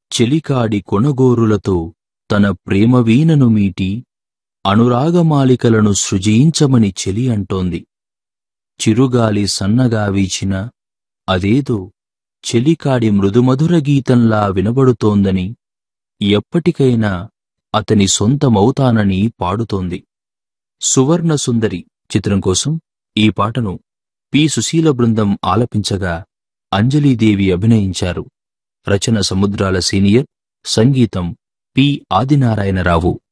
చెలికాడి కొనగోరులతో తన ప్రేమవీణను మీటి అనురాగమాలికలను సృజించమని చెలి అంటోంది చిరుగాలి సన్నగా వీచిన అదేదో చెలికాడి మృదుమధుర గీతంలా వినబడుతోందని ఎప్పటికైనా అతని సొంతమవుతానని పాడుతోంది సువర్ణ సుందరి చిత్రం కోసం ఈ పాటను పి సుశీల బృందం ఆలపించగా అంజలీదేవి అభినయించారు రచన సముద్రాల సీనియర్ సంగీతం పి ఆదినారాయణరావు